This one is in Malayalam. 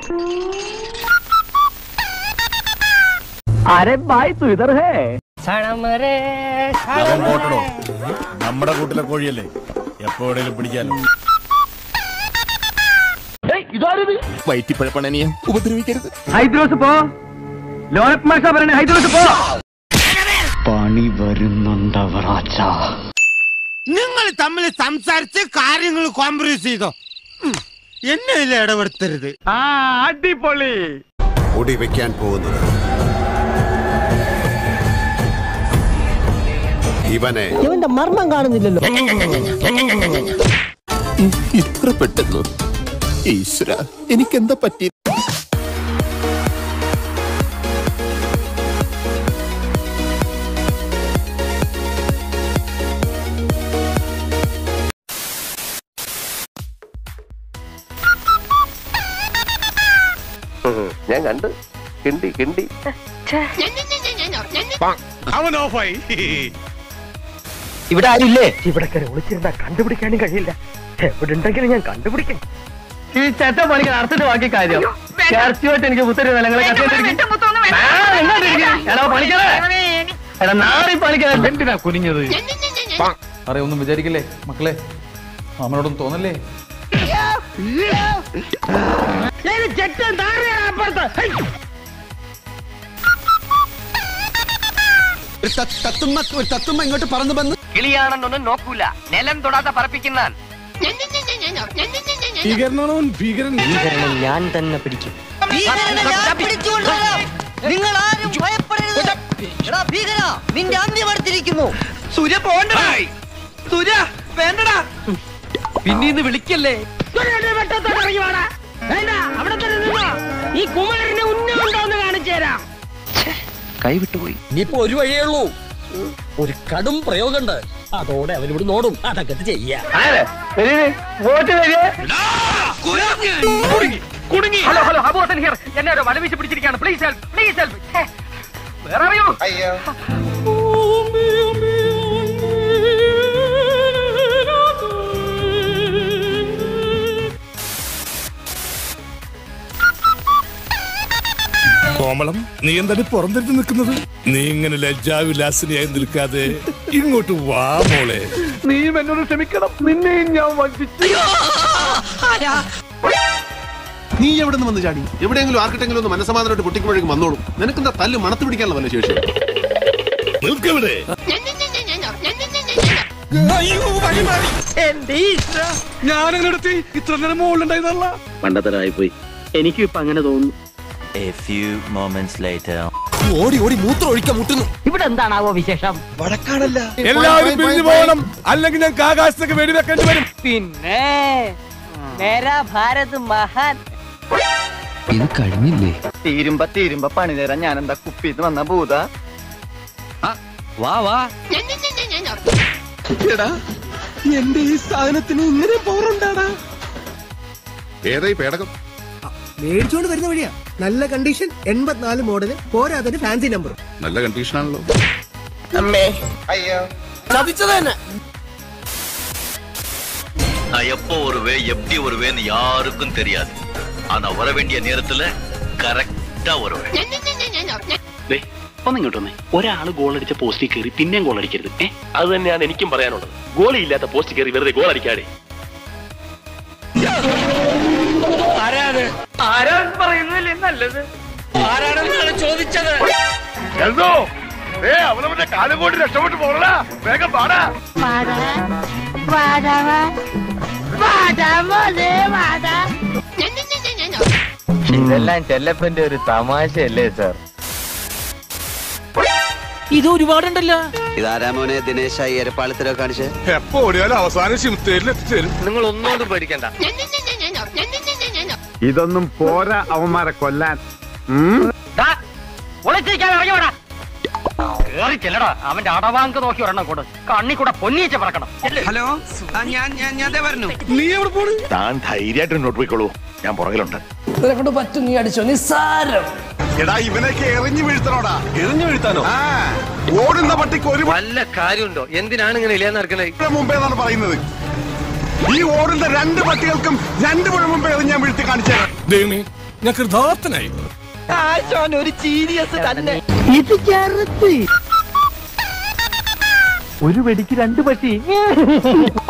अरे भाई तू इधर है അവൻ പോട്ടടോ നമ്മുടെ കൂട്ടിലെ കോഴിയല്ലേ എപ്പോഴേലും പിടിക്കാലോ വയറ്റിപ്പഴപ്പണനിയെ ഉപദ്രവിക്കരുത് ഹൈദ്രോസ് പോ ലോനപ്മാഷ പറയണേ ഹൈദ്രോസ് പോ നിങ്ങൾ തമ്മിൽ സംസാരിച്ച് കാര്യങ്ങൾ കോംപ്രമൈസ് ചെയ്തോ ഉം. എന്നെ ഇതിൽ ഇടപെടുത്തരുത് ആ അടിപൊളി ഒടി വെക്കാൻ പോകുന്നത് ഇവനെ ഇവന്റെ മർമ്മം കാണുന്നില്ലല്ലോ ഇത്ര പെട്ടെന്ന് ഈശ്വര എനിക്കെന്താ പറ്റി ഞാൻ കണ്ട് കിണ്ടി കിണ്ടി അവൻ ഓഫായി ഇവിടെ ആരില്ലേ ഇവിടെ കയറി ഒളിച്ചിരുന്നാ കണ്ടുപിടിക്കാനും കഴിയില്ല എവിടെ ഉണ്ടെങ്കിലും ഞാൻ കണ്ടുപിടിക്കും ഈ ചെറ്റ പണിക്ക് നടത്തിട്ട് ബാക്കി കാര്യം ചേർച്ചയായിട്ട് എനിക്ക് പുത്തരി നിലങ്ങളെ എടാ പണിക്കറേ എടാ നാളെ പണിക്കറ എന്തിനാ കുനിഞ്ഞത് അറിയ ഒന്നും വിചാരിക്കില്ലേ മക്കളെ മാമനോടൊന്നും തോന്നല്ലേ കിളിയാണെന്നൊന്നും നോക്കൂല നിലം തൊടാതെ പറപ്പിക്കുന്നാൻ ഞാൻ തന്നെ പിടിക്കും നിങ്ങൾ ആരും ഭയപ്പെടരുത് എടാ ഭീകര നിന്റെ അന്ത്യം അടുത്തിരിക്കുന്നു സൂര്യ പോണ്ടടാ സൂര്യ വേണ്ടടാ പിന്നീന്ന് വിളിക്കല്ലേ ഈ കുമാരനെ ഉന്നമുണ്ടോന്ന് കാണിച്ചു തരാം കൈവിട്ടുപോയി ഇനിയിപ്പോ ഒരു വഴിയേ ഉള്ളൂ ഒരു കടും പ്രയോഗമുണ്ട് അതോടെ അവനിവിടെ നോടും അതൊക്കെ ചെയ്യാ വോട്ട് ഹലോ ഹലോ അബോസൻ ഹിയർ എന്നെ ഒരു വലവീശ് പിടിച്ചിരിക്കുകയാണ് പ്ലീസ് ഹെൽപ്പ് പ്ലീസ് ഹെൽപ്പ് വേറെ അറിയോ കോമളം നീ എന്താണ് പുറന്തിരിഞ്ഞ് നിൽക്കുന്നത് നീ ഇങ്ങനെ ലജ്ജാവിലാസിനിയായി നിൽക്കാതെ ഇങ്ങോട്ട് വാ മോളെ നീയും എന്നോട് ക്ഷമിക്കണം നിന്നെയും ഞാൻ വഞ്ചിച്ചു നീ എവിടെ നിന്ന് വന്ന് ചാടി എവിടെയെങ്കിലും ആർക്കിട്ടെങ്കിലും ഒന്ന് മനസ്സമാധാനമായിട്ട് പൊട്ടിക്കുമ്പോഴേക്കും വന്നോളൂ നിനക്കെന്താ തല്ല് മണത്ത് പിടിക്കാനുള്ള വല്ല ശേഷി നിൽക്കവിടെ ഞാനങ്ങനെടുത്തി ഇത്ര നേരം മുകളിലുണ്ടായിരുന്നല്ല പണ്ടത്തരായി പോയി എനിക്കും ഇപ്പൊ അങ്ങനെ തോന്നുന്നു ഓടി ഓടി മൂത്രം ഒഴിക്കാൻ മുട്ടുന്നു ഇവിടെ എന്താണാവോ വിശേഷം എല്ലാവരും പിരിഞ്ഞു പോകണം അല്ലെങ്കിൽ ഞങ്ങൾക്ക് ആകാശത്തേക്ക് വെടി വെക്കേണ്ടി വരും പിന്നെ മേരാ ഭാരത് മഹാൻ തീരുമ്പ തീരുമ്പ പണി തരാൻ ഞാൻ എന്താ കുപ്പിന്ന് വന്ന ഭൂത വാ വാ എന്റെ ഈ സാധനത്തിന് ഇങ്ങനെ പോറുണ്ടാടാ ഏതായി പേടകം മേടിച്ചോണ്ട് വരുന്ന വഴിയാ നല്ല കണ്ടീഷൻ എൺപത്തിനാല് മോഡല് പോരാതെ ഫാൻസി നമ്പറും നല്ല കണ്ടീഷനാണല്ലോ நான் எப்போ வருவேன் எப்படி வருவேன்னு யாருக்கும் தெரியாது ஆனா வர வேண்டிய நேரத்துல കറക്റ്റാ வருவேன் ഒന്ന് ഇങ്ങോട്ട് വന്നേ ഒരാള് ഗോൾ അടിച്ച പോസ്റ്റിൽ കയറി പിന്നെയും ഗോൾ അടിക്കരുത് ഏ അത് തന്നെയാണ് എനിക്കും പറയാനുള്ളത് ഗോളി ഇല്ലാത്ത പോസ്റ്റ് കയറി വെറുതെ ഗോൾ അടിക്കാതെ ആരാണ് പറയുന്നല്ലേ നല്ലത് ആരാണെന്നാണ് ചോദിച്ചത് എന്തോ ഏ അവനവന്റെ കാലം കൊണ്ട് രക്ഷപ്പെട്ടു പോകണ വേഗം പാടാ ഇതെല്ലാം ചെല്ലപ്പന്റെ ഒരു തമാശയല്ലേ സാർ ഇത് ഒരുപാടുണ്ടല്ലോ ഇതാരാമോനെ ദിനേശായി എരപ്പാളത്തിലോ കാണിച്ചേ എപ്പോ ഓടിയാലും അവസാനം ശിവത്തേരിൽ എത്തിച്ചേരും നിങ്ങൾ ഒന്നുകൊണ്ടും പേടിക്കണ്ട ഇതൊന്നും പോരാ അവന്മാരെ കൊല്ലാൻ ഒളിച്ചിരിക്കാൻ ഇറങ്ങിയോടാ കേറി ചെല്ലടാ അവന്റെ അടവാങ്ക് നോക്കി ഒരെണ്ണം കൂടെ കണ്ണി കൂടെ പൊന്നിയിച്ച് പറക്കണം ഹലോ ഞാൻ ഞാൻ ഞാൻ പറഞ്ഞു താൻ ധൈര്യമായിട്ട് മുന്നോട്ട് പോയിക്കോളൂ ഞാൻ പുറകിലുണ്ട് കൊണ്ട് പറ്റും നീ അടിച്ചോ നിസ്സാരം എടാ ഇവനൊക്കെ എറിഞ്ഞു വീഴ്ത്തണോടാ എറിഞ്ഞു വീഴ്ത്താനോ ഓടുന്ന പട്ടിക്ക് ഒരു വല്ല കാര്യമുണ്ടോ എന്തിനാണ് ഇങ്ങനെ ഇല്ലാന്ന് നടക്കണേ മുഴ മുമ്പേ എന്നാണ് പറയുന്നത് ഈ ഓടുന്ന രണ്ട് പട്ടികൾക്കും രണ്ട് മുഴ മുമ്പേ എറിഞ്ഞ് ഞാൻ വീഴ്ത്തി കാണിച്ചേ ദൈവമേ ഞാൻ കൃതാർത്ഥനായി ഒരു സീരിയസ് തന്നെ ഒരു വെടിക്ക് രണ്ട് പറ്റി